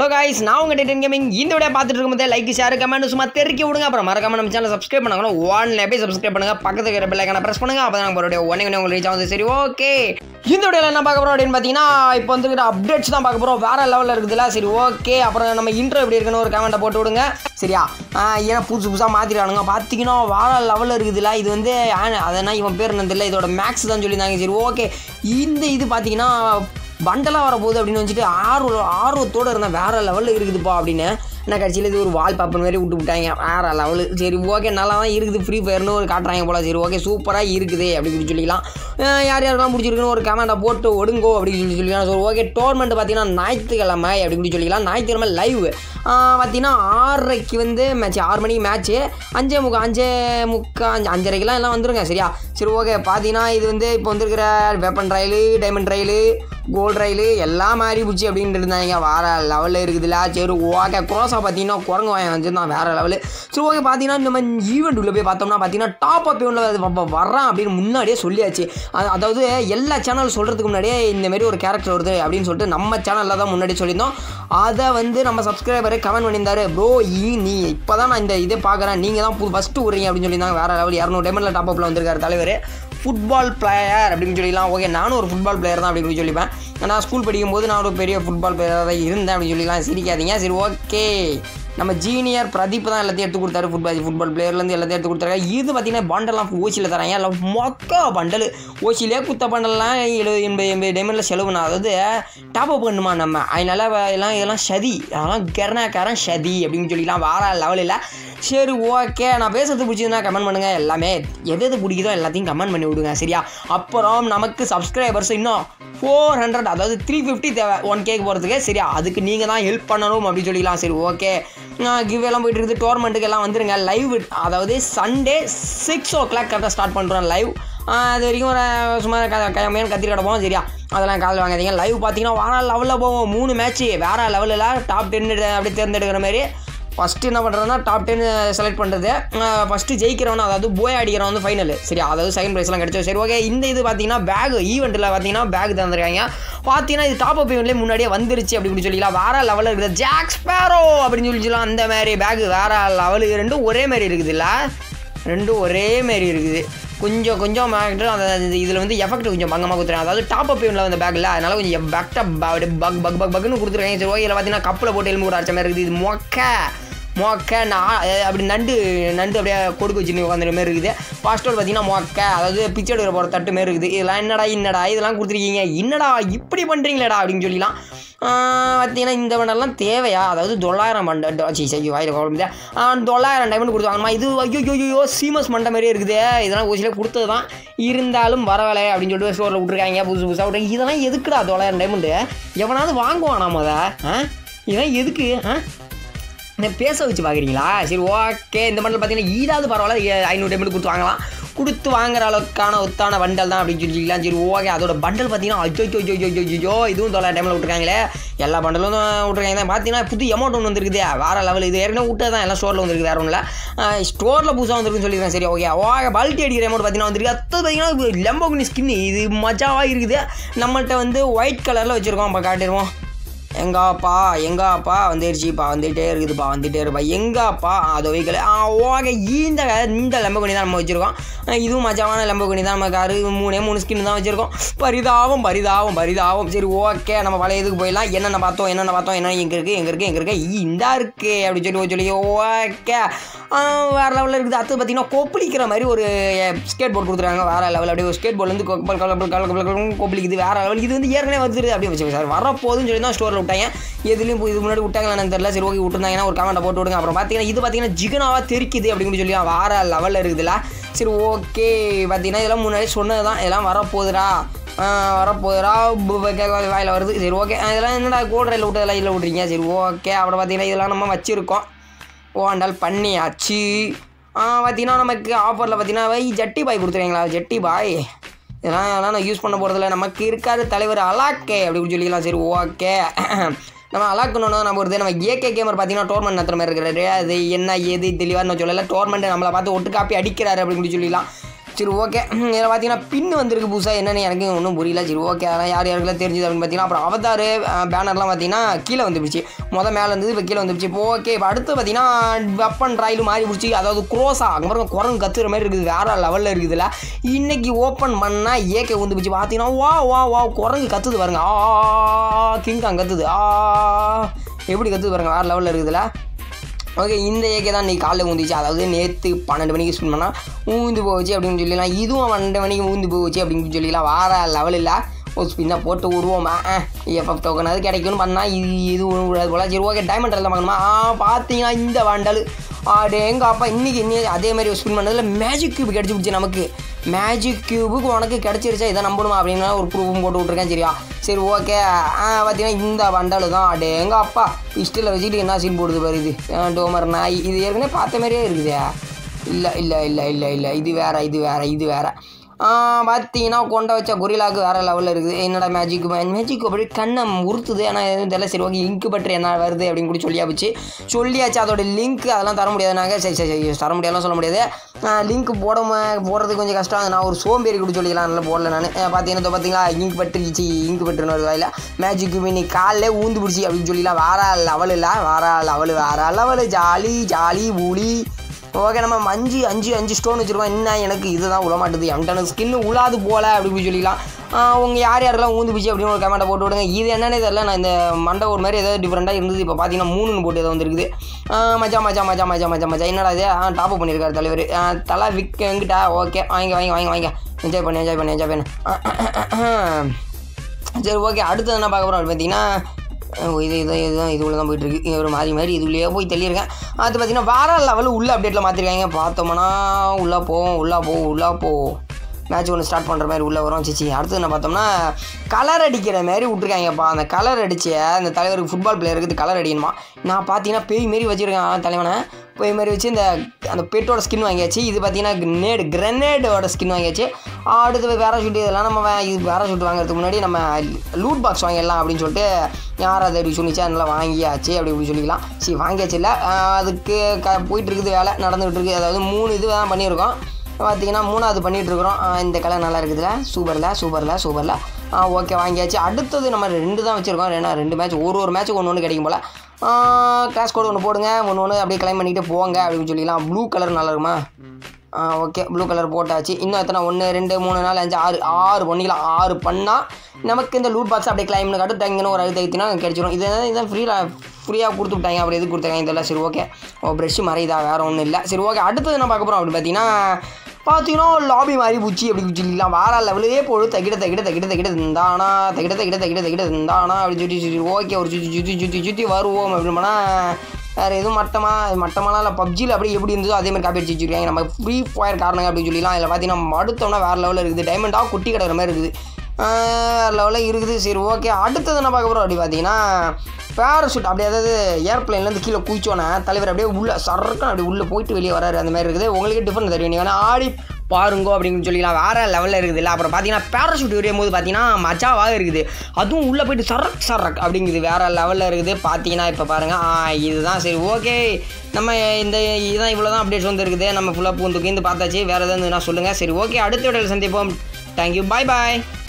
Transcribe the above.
hello guys நான் உங்கள் ten gaming இந்த விட பார்த்துட்டு இருக்கும்போதே லைக் ஷேர் கமெண்ட் சும்மா தெருக்கி விடுங்க அப்புறம் மறக்காம நம்ம சேனல் சப்ஸ்கிரைப் பண்ணாங்க ஒன்ல போய் சப்ஸ்கிரைப் பண்ணுங்க பக்கத்துல இருக்கிற பெல்லைக்கான ப்ரெஸ் பண்ணுங்க அப்போ தான் நம்மளுடைய ஒன்னே ஒன்று உங்களுக்கு ரீச் ஆகுது சரி ஓகே இந்த வீடியோவில் என்ன பார்க்க போகிறோம் அப்படின்னு பார்த்தீங்கன்னா இப்போ வந்துருக்கிற அப்டேட்ஸ் தான் பார்க்க போகிறோம் வேற லெவலில் இருக்குதுல்ல சரி ஓகே அப்புறம் நம்ம இன்ட்ரோ எப்படி இருக்குன்னு ஒரு கமெண்ட்டை போட்டு விடுங்க சரியா ஆஹ் ஏன்னா புதுசு புதுசாக மாற்றிடுறானுங்க பார்த்தீங்கன்னா வேற லெவலில் இருக்குதுல்ல இது வந்து அதனால் இவன் பேர் என்ன தெரியல இதோட மேக்ஸ் தான் சொல்லியிருந்தாங்க சரி ஓகே இந்த இது பார்த்தீங்கன்னா பண்டலாக வரப்போகுது அப்படின்னு வச்சுட்டு ஆர்வம் ஆர்வத்தோடு இருந்தேன் வேற லெவலில் இருக்குதுப்பா அப்படின்னு என்ன கட்சியில் இது ஒரு வால் பேப்பர் மாதிரி விட்டு விட்டாங்க வேற லெவலு சரி ஓகே நல்லா தான் இருக்குது ஃப்ரீ ஃபயர்னு ஒரு காட்டுறாங்க போல சரி ஓகே சூப்பராக இருக்குது அப்படின்னு சொல்லிக்கலாம் அஹ் யார் யாருக்கெல்லாம் பிடிச்சிருக்குன்னு ஒரு கமெண்ட்டை போட்டு ஒடுங்கோ அப்படின்னு சொல்லி சொல்லிக்கலாம் ஸோ ஓகே டோர்மெண்ட் பார்த்தீங்கன்னா ஞாயிற்றுக்கிழமை அப்படின்னு சொல்லிக்கலாம் ஞாயிற்றுக்கிழமை லைவ் பார்த்தீங்கன்னா ஆறரைக்கு வந்து மேட்ச் ஆறு மணிக்கு மேட்ச்சு அஞ்சே முக்கா அஞ்சே முக்கா அஞ்சு அஞ்சரைக்கெல்லாம் எல்லாம் வந்துருங்க சரியா சரி ஓகே பார்த்தீங்கன்னா இது வந்து இப்போ வந்திருக்கிற weapon royale diamond royale gold royale எல்லாம் மாறி போச்சு அப்படின்னு இருந்தாங்க வேறு லெவலில் இருக்குதுல்ல சரி ஓகே குரோசா பார்த்தீங்கன்னா குரங்கு வாயம் வச்சுருந்தான் வேறு லெவலு சரி ஓகே பார்த்தீங்கன்னா நம்ம ஈவெண்ட் உள்ள போய் பார்த்தோம்னா பார்த்தீங்கன்னா டாப் அப் இவனில் வர்றான் அப்படின்னு முன்னாடியே சொல்லியாச்சு அது- அதாவது எல்லா சேனல் சொல்கிறதுக்கு முன்னாடியே இந்த மாதிரி ஒரு கேரக்டர் வருது அப்படின்னு சொல்லிட்டு நம்ம சேனலில் தான் முன்னாடி சொல்லியிருந்தோம் அதை வந்து நம்ம சப்ஸ்கிரைபரே கமெண்ட் பண்ணியிருந்தாரு ப்ரோ நீ இப்போ தான் நான் இந்த இதை பார்க்குறேன் நீங்கள் தான் ஃபஸ்ட்டு விட்றீங்க அப்படின்னு சொல்லியிருந்தாங்க வேறு லெவல் இரநூறு டைமில் டாப் அப்பில் வந்திருக்காரு தலைவர் ஃபுட்பால் பிளேயர் அப்படின்னு சொல்லிடலாம் ஓகே நானும் ஒரு ஃபுட்பால் பிளேயர் தான் அப்படின்னு சொல்லிப்பேன் நான் ஸ்கூல் படிக்கும்போது நான் ஒரு பெரிய ஃபுட்பால் பிளேயராக தான் இருந்தேன் அப்படின்னு சொல்லிக்கலாம் சிரிக்காதீங்க சரி ஓகே நம்ம ஜீனியர் பிரதீப் தான் எல்லாத்தையும் எடுத்து கொடுத்தாரு ஃபுட்பால் ஃபுட்பால் பிளேயர்லேருந்து எல்லாத்தையும் எடுத்து கொடுத்தாரு இது பார்த்தீங்கன்னா பண்டெல்லாம் ஓசியில் தராங்க எல்லாம் மொக்க பண்டல் ஓசியிலே குத்த பண்டல்லாம் எழுபது எண்பது எண்பது டைமண்டில் செலவுனா அதாவது டாப் அப் பண்ணுமா நம்ம அதனால வ- எல்லாம் இதெல்லாம் சதி அதெல்லாம் கெரணக்காரன் சதி அப்படின்னு சொல்லிக்கலாம் வார லெவல் இல்லை சரி ஓகே நான் பேசுறது பிடிச்சதுன்னா கமெண்ட் பண்ணுங்க எல்லாமே எது எது பிடிக்குதோ எல்லாத்தையும் கமெண்ட் பண்ணி விடுங்க சரியா அப்புறம் நமக்கு சப்ஸ்கிரைபர்ஸ் இன்னும் ஃபோர் ஹண்ட்ரட் அதாவது த்ரீ ஃபிஃப்டி தேவை ஒன் கேக்கு போகிறதுக்கு சரியா அதுக்கு நீங்கள் தான் ஹெல்ப் பண்ணணும் அப்படின்னு சொல்லிக்கலாம் சரி ஓகே கிவ் எல்லாம் போயிட்டு இருக்குது டோர்மெண்ட்டுக்கு எல்லாம் வந்துருங்க லைவ் அதாவது சண்டே சிக்ஸ் ஓ கிளாக் கரெக்டாக ஸ்டார்ட் பண்ணுறோம் லைவ் அது வரைக்கும் ஒரு சும்மா க கையமையான கத்திரி கிடப்போம் சரியா அதெல்லாம் கால் வாங்காதீங்க லைவ் பார்த்தீங்கன்னா வார லெவலில் போவோம் மூணு மேட்ச்சு வேற லெவலில் டாப் டென் அப்படி தேர்ந்தெடுக்கிற மாதிரி ஃபஸ்ட்டு என்ன பண்ணுறதுனா டாப் டென் செலக்ட் பண்ணுறது ஃபஸ்ட்டு ஜெயிக்கிறவன் அதாவது போய் அடிக்கிறவன் வந்து ஃபைனல் சரி அதாவது செகண்ட் ப்ரைஸ்லாம் கிடைச்சது சரி ஓகே இந்த இது பார்த்தீங்கன்னா பேக் ஈவெண்ட்டில் பார்த்தீங்கன்னா பேக் தந்துருக்காங்க பார்த்தீங்கன்னா இது டாப் அப் ஈவெண்ட்லேயே முன்னாடியே வந்துருச்சு அப்படின்னு சொல்லிக்கலாம் வேற லெவலில் இருக்குது ஜாக் ஸ்பேரோ அப்படின்னு சொல்லி சொல்லலாம் அந்த மாதிரி பேக் வேற லெவலு ரெண்டும் ஒரே மாதிரி இருக்குதுல்ல ரெண்டும் ஒரே மாதிரி இருக்குது கொஞ்சம் கொஞ்சம் மேக்டர் அந்த இதில் வந்து எஃபெக்ட் கொஞ்சம் பங்கமாக கொடுத்துருக்காங்க அதாவது டாப் அப் இவனில் வந்த பேக்கில் அதனால கொஞ்சம் பேக்டாக பக் பக் பக் பக்னு கொடுத்துருக்காங்க சரி ஓகே இதில் பார்த்தீங்கன்னா கப்பில் போட்டு எலும்பு கூட அடிச்ச மாதிரி இருக்குது இது மொக்க மொக்க நான் அப்படி நண்டு நண்டு அப்படியே கொடுக்க வச்சுன்னு உட்காந்துற மாதிரி இருக்குது பாஸ்டோல் பார்த்தீங்கன்னா மொக்க அதாவது பிச்சை எடுக்கிற போகிற தட்டு மாதிரி இருக்குது இதெல்லாம் என்னடா என்னடா இதெல்லாம் கொடுத்துருக்கீங்க என்னடா இப்படி பண்ணுறீங்களேடா அப்படின்னு சொல்லிலாம் ஆஹ் பார்த்தீங்கன்னா இந்த பண்டெல்லாம் தேவையா அதாவது தொள்ளாயிரம் பண்டை சி சரி வாயில் குழம்பு தொள்ளாயிரம் டைமண்ட் கொடுத்தாங்கம்மா இது ஐயோ ஐயோ சீமஸ் மண்டை மாதிரியே இருக்குது இதெல்லாம் ஓசியில் கொடுத்தது தான் இருந்தாலும் வரவேலை அப்படின்னு சொல்லிட்டு ஸ்டோரில் விட்ருக்காங்க புதுசு புதுசாக விட்ருக்காங்க இதெல்லாம் எதுக்குடா தொள்ளாயிரம் டைமண்டு எவனாவது வாங்குவானா முத ஆ இதெல்லாம் எதுக்கு ஆ இந்த பேச வச்சு பார்க்குறீங்களா சரி ஓகே இந்த மண்டல் பார்த்தீங்கன்னா ஈடாவது பரவாயில்ல ஏ- ஐநூறு டைமண்ட் கொடுத்து வாங்கலாம் கொடுத்து வாங்குற அளவுக்கான ஒத்தான பண்டல் தான் அப்படின்னு சொல்லிக்கலாம் சரி ஓகே அதோட பண்டல் பார்த்தீங்கன்னா அஜோ ஜோ ஜோ ஜோ ஜோ இதுவும் தொள்ளாயிரம் டைமில் விட்ருக்காங்களே எல்லா பண்டலும் விட்ருக்காங்க தான் பார்த்தீங்கன்னா புது அமௌண்ட் ஒன்று வந்துருக்குது வேறு லெவல் இது ஏற்கனவே விட்டது தான் எல்லாம் ஸ்டோரில் வந்துருக்கு வேறு ஒன்றும் இல்லை ஸ்டோரில் புதுசாக வந்திருக்குன்னு சொல்லியிருக்கேன் சரி ஓகே ஓகே பல்ட்டி அடிக்கிற அமௌண்ட் பார்த்தீங்கன்னா வந்திருக்கு அடுத்தது பார்த்தீங்கன்னா லெம்போகுனி ஸ்கின் இது மஜாவாக இருக்குது நம்மள்ட்ட வந்து ஒயிட் கலரில் வச்சுருக்கோம் இப்போ காட்டிடுவோம் எங்காப்பா எங்காப்பா வந்துருச்சுப்பா வந்துகிட்டே இருக்குதுப்பா வந்துகிட்டே இருப்பா எங்காப்பா அது வைக்கல ஆ ஓகே இந்த இந்த லம்பகுனி தான் நம்ம வச்சுருக்கோம் அஹ் இதுவும் மஜாவான லம்பகுனி தான் நம்ம காரு மூணே மூணு ஸ்கின் தான் வச்சுருக்கோம் பரிதாபம் பரிதாபம் பரிதாபம் சரி ஓகே நம்ம பழைய இதுக்கு போயிடலாம் என்னென்ன பார்த்தோம் என்னென்ன பார்த்தோம் என்ன எங்கே இருக்குது எங்கே இருக்குது எங்கே இருக்குது ஈ இந்தா இருக்குது அப்படின்னு சொல்லி சொல்லி ஓகே வேறு லெவலில் இருக்குது அடுத்து பார்த்தீங்கன்னா கொப்பளிக்கிற மாதிரி ஒரு ஸ்கேட் போர்டு கொடுத்துருக்காங்க வேறு லெவல் அப்படியே ஒரு ஸ்கேட் போர்ட்லேருந்து கொப்பல் கலப்பல் கலப்பல் கொப்பளிக்குது வேறு லெவல் இது வந்து ஏற்கனவே வந்துருது அப்படியே வச்சு சார் வரப்போகுதுன்னு சொல்லி தான் ஸ்டோரில் விட்டாங்க எதுலேயும் போய் இதுக்கு முன்னாடி விட்டாங்களா எனக்கு தெரியல சரி ஓகே விட்டுருந்தாங்கன்னா ஒரு கமெண்ட்டை போட்டு விடுங்க அப்புறம் பார்த்தீங்கன்னா இது பார்த்தீங்கன்னா ஜிகனாவாக தெரிக்குது அப்படின்னு சொல்லி வேறு லெவலில் இருக்குதுல்ல சரி ஓகே பார்த்தீங்கன்னா இதெல்லாம் முன்னாடி சொன்னது தான் இதெல்லாம் வரப்போகுதுடா ஆஹ் வரப்போகுதுடா வாயில் வருது சரி ஓகே இதெல்லாம் என்னடா கோல்ட் ரயில் விட்டதெல்லாம் இதில் விட்றீங்க சரி ஓகே அப்புறம் பார்த்தீங்கன்னா இதெல்லாம் நம்ம வச்சுருக்கோம் ஓண்டால் பண்ணியாச்சு ஆ பார்த்தீங்கன்னா நமக்கு ஆஃபரில் பார்த்தீங்கன்னா வை ஜட்டி பாய் கொடுத்துருவீங்களா ஜட்டி பாய் இதெல்லாம் அதெல்லாம் நான் யூஸ் பண்ண போகிறதில்ல நமக்கு இருக்காது தலைவர் அலாக்கே அப்படின்னு சொல்லிக்கலாம் சரி ஓகே நம்ம அலாக்கணும்னா நம்ம ஒரு நம்ம ஏகே கேமர் பார்த்தீங்கன்னா டோர்மெண்ட் நடத்துற மாதிரி இருக்கிறாரு அது என்ன ஏது தெளிவாக நான் சொல்லலை டோர்மெண்ட் நம்மளை பார்த்து ஒட்டு காப்பி அடிக்கிறாரு அப்படின்னு சொல்லி சொல்லிடலாம் சரி ஓகே இதில் பார்த்தீங்கன்னா பின் வந்திருக்கு புதுசாக என்னன்னு எனக்கு ஒன்றும் புரியல சரி ஓகே அதெல்லாம் யார் யாருக்கெல்லாம் தெரிஞ்சுது அப்படின்னு பார்த்தீங்கன்னா அப்புறம் அவதார் பேனர்லாம் பார்த்தீங்கன்னா கீழே வந்துருச்சு மொதல் மேலே இருந்தது இப்போ கீழே வந்துருச்சு இப்போ ஓகே இப்போ அடுத்து பார்த்தீங்கன்னா வெப்பன் ராயில் மாறி பிடிச்சி அதாவது குரோஸா அங்கே பாருங்க குரங்கு கத்துற மாதிரி இருக்குது வேற லெவலில் இருக்குதுல்ல இன்னைக்கு ஓப்பன் பண்ணால் ஏகே வந்து பிடிச்சி பார்த்தீங்கன்னா வா வா வா குரங்கு கத்துது பாருங்க ஆ கிங்காங் கத்துது ஆ எப்படி கத்துது பாருங்க வேறு லெவலில் இருக்குதுல்ல ஓகே இந்த ஏகே தான் நீ காலைல ஊந்துச்சு அதாவது நேற்று பன்னெண்டு மணிக்கு ஸ்பின் பண்ணால் ஊந்து போச்சு அப்படின்னு சொல்லிடலாம் இதுவும் பன்னெண்டு மணிக்கு ஊந்து போச்சு அப்படின்னு சொல்லிடலாம் வேற லெவல் இல்லை ஒரு ஸ்பின்னை போட்டு விடுவோமா எஃப்எஃப் டோக்கன் அது கிடைக்கும்னு பண்ணால் இது இது விடாது போல சரி ஓகே டைமண்ட் எல்லாம் பார்க்கணுமா ஆ பார்த்தீங்கன்னா இந்த வண்டல் ஆடே எங்கள் அப்பா இன்றைக்கி இன்னும் அதே மாதிரி ஸ்பின் பண்ணதில் மேஜிக் கியூப் கிடச்சி பிடிச்சி நமக்கு மேஜிக் கியூபுக்கு உனக்கு கிடச்சிருச்சா இதை நம்பணுமா அப்படின்னா ஒரு ப்ரூஃபும் போட்டு விட்ருக்கேன் சரியா சரி ஓகே பார்த்தீங்கன்னா இந்த வண்டல் தான் அடே எங்கள் அப்பா இஷ்டில் வச்சுக்கிட்டு என்ன சீன் போடுது பாரு இது ஆ, டோமர் நாய் இது ஏற்கனவே பார்த்த மாதிரியே இருக்குதே இல்லை இல்லை இல்லை இல்லை இல்லை இது வேற இது வேற இது வேற ஆ, பார்த்தீங்கன்னா கொண்ட வச்ச கொரிலாக்கு வேற லெவலில் இருக்குது என்னடா மேஜிக் மேஜிக் அப்படி கண்ணை உறுத்துது ஆனால் எதுவும் தெரியல சரி ஓகே லிங்க் பற்றி என்ன வருது அப்படின்னு கூட சொல்லியாச்சு சொல்லியாச்சு அதோட லிங்க் அதெல்லாம் தர முடியாது நாங்கள் சரி சரி சரி தர முடியாதுலாம் சொல்ல முடியாது லிங்க் போட போடுறதுக்கு கொஞ்சம் கஷ்டம் நான் ஒரு சோம்பேறி கூட சொல்லிக்கலாம் நல்லா போடல நான் பார்த்தீங்கன்னா இதோ பார்த்தீங்களா இங்க் பட்டுருச்சு இங்க் பட்டுன்னு வருது வாயில் மேஜிக் மினி காலைல ஊந்து பிடிச்சி அப்படின்னு சொல்லிலாம் வேற லெவல் இல்லை வேற லெவல் வேற லெவல் ஜாலி ஜாலி ஊலி ஓகே நம்ம அஞ்சு அஞ்சு அஞ்சு ஸ்டோன் வச்சுருக்கோம் என்ன எனக்கு இதுதான் உள்ள மாட்டுது என்கிட்ட ஸ்கின்னு உழாது போல அப்படின்னு சொல்லிக்கலாம் உங்கள் யார் யாரெல்லாம் ஊந்து பிச்சு அப்படின்னு ஒரு கமெண்ட்டை போட்டு விடுங்க இது என்னன்னே தெரியல நான் இந்த மண்டை ஒரு மாதிரி ஏதாவது டிஃப்ரெண்ட்டாக இருந்தது இப்போ பார்த்தீங்கன்னா மூணுன்னு போட்டு ஏதோ வந்துருக்குது ஆ, மச்சா மச்சா மச்சா மச்சா மச்சா மச்சா என்னடா இது ஆ டாப் பண்ணியிருக்காரு தலைவர் ஆ, தலை விக் எங்கிட்ட ஓகே வாங்க வாங்க வாங்க வாங்க என்ஜாய் பண்ணு என்ஜாய் பண்ணு என்ஜாய் பண்ணு சரி ஓகே அடுத்தது என்ன பார்க்க போகிறோம் பார்த்தீங்கன்னா அஹ் இது இது இதுதான் இது உள்ள தான் போயிட்டு இருக்கு ஒரு மாதிரி மாதிரி இது உள்ளே போய் தள்ளியிருக்கேன் அது பார்த்தீங்கன்னா வேற லெவலில் உள்ள அப்டேட்டில் மாற்றிருக்காங்க பார்த்தோம்னா உள்ளே போவோம் உள்ளே போவோம் உள்ளே போவோம் மேட்ச் ஒன்று ஸ்டார்ட் பண்ணுற மாதிரி உள்ளே வரும் சிச்சி அடுத்து என்ன பார்த்தோம்னா கலர் அடிக்கிற மாதிரி விட்ருக்காங்கப்பா அந்த கலர் அடிச்ச அந்த தலைவருக்கு ஃபுட்பால் பிளேயருக்கு கலர் அடிக்கணுமா நான் பார்த்தீங்கன்னா பேய் மாரி வச்சுருக்கேன் ஆ, தலைவனை பேய் மாதிரி வச்சு இந்த அந்த பெட்டோட ஸ்கின் வாங்கியாச்சு இது பார்த்தீங்கன்னா நேடு கிரனேடோட ஸ்கின் வாங்கியாச்சு அடுத்து பேராஷூட் இதெல்லாம் நம்ம வே- இது பேராஷூட் வாங்குறதுக்கு முன்னாடி நம்ம லூட் பாக்ஸ் வாங்கிடலாம் அப்படின்னு சொல்லிட்டு யார் அதை அப்படி சொன்னிச்சா அதனால் வாங்கியாச்சு அப்படி இப்படி சொல்லிக்கலாம் சரி வாங்கியாச்சு இல்லை அதுக்கு க போயிட்டு இருக்குது வேலை நடந்துகிட்டு இருக்குது அதாவது மூணு இது தான் பண்ணியிருக்கோம் பார்த்தீங்கன்னா மூணாவது பண்ணிகிட்டு இருக்கிறோம் ஆ, இந்த கலர் நல்லா இருக்குதுல சூப்பரில் சூப்பரில் சூப்பரில் ஆ ஓகே வாங்கியாச்சு அடுத்தது நம்ம ரெண்டு தான் வச்சுருக்கோம் ஏன்னா ரெண்டு மேட்ச் ஒரு ஒரு மேட்ச்சுக்கு ஒன்று ஒன்று கிடைக்கும் போல் கிளாஸ் கோடு ஒன்று போடுங்க ஒன்று ஒன்று அப்படியே கிளைம் பண்ணிட்டு போங்க அப்படின்னு சொல்லிக்கலாம் ப்ளூ கலர் நல்லா இருக்குமா ஓகே ப்ளூ கலர் போட்டாச்சு இன்னும் எத்தனை ஒன்று ரெண்டு மூணு நாலு அஞ்சு ஆறு ஆறு பண்ணிக்கலாம் ஆறு பண்ணால் நமக்கு இந்த லூட் பாக்ஸ் அப்படியே கிளைம்னு காட்டும் டங்குன்னு ஒரு அழுத்த ஏற்றினா கிடச்சிரும் இது இதான் ஃப்ரீயாக ஃப்ரீயாக கொடுத்து விட்டாங்க அப்படி எதுக்கு கொடுத்தாங்க இதெல்லாம் சரி ஓகே ஓ ப்ரெஷ் மறையுதா வேறு ஒன்றும் இல்லை சரி ஓகே அடுத்தது என்ன பார்க்க போகிறோம் அப்படின்னு பார்த்தீங்கன்னா பார்த்தீங்கன்னா லாபி மாதிரி பூச்சி அப்படி சொல்லிக்கலாம் வார லெவலே போடு தகிட தகிட தகிட தகிட இருந்தானா தகிட தகிட தகிட தகிட இருந்தானா அப்படி சுற்றி சுற்றி ஓகே ஒரு சுற்றி சுற்றி சுற்றி சுற்றி வருவோம் அப்படின்னு பண்ணால் வேறு எதுவும் மட்டமாக மட்டமான இல்லை பப்ஜியில் அப்படியே எப்படி இருந்ததோ அதே மாதிரி காப்பி அடிச்சு வச்சிருக்காங்க நம்ம ஃப்ரீ ஃபயர் காரணங்க அப்படின்னு சொல்லிலாம் இதில் பார்த்தீங்கன்னா அடுத்தோம்னா வேறு லெவலில் இருக்குது டைமண்டாக குட்டி கிடக்கிற மாதிரி இருக்குது வேறு லெவலில் இருக்குது சரி ஓகே அடுத்தது என்ன பார்க்க போகிறோம் அப்படி பார்த்தீங்கன்னா பேராஷூட் அப்படியே அதாவது ஏர்ப்ளைன்லேருந்து கீழே குதிச்சோன்னே தலைவர் அப்படியே உள்ளே சரக்குன்னு அப்படியே உள்ளே போயிட்டு வெளியே வராரு அந்த மாதிரி இருக்குது உங்களுக்கு டிஃப்ரெண்ட் தெரியும் நீங்கள் வேணா ஆடி பாருங்கோ அப்படின்னு சொல்லிக்கலாம் வேறு லெவலில் இருக்குது இல்லை அப்புறம் பார்த்தீங்கன்னா பேராஷூட் எரியும் போது பார்த்தீங்கன்னா மச்சாவாக இருக்குது அதுவும் உள்ளே போயிட்டு சரக் சரக் அப்படிங்குது வேறு லெவலில் இருக்குது பார்த்தீங்கன்னா இப்போ பாருங்கள் ஆ இதுதான் சரி ஓகே நம்ம இந்த இதுதான் இவ்வளோ தான் அப்டேட்ஸ் வந்து இருக்குது நம்ம ஃபுல்லாக பூந்து கீந்து பார்த்தாச்சு வேறு எதாவது நான் சொல்லுங்கள் சரி ஓகே அடுத்த வீடியோவில் சந்திப்போம் தேங்க்யூ பாய் பாய்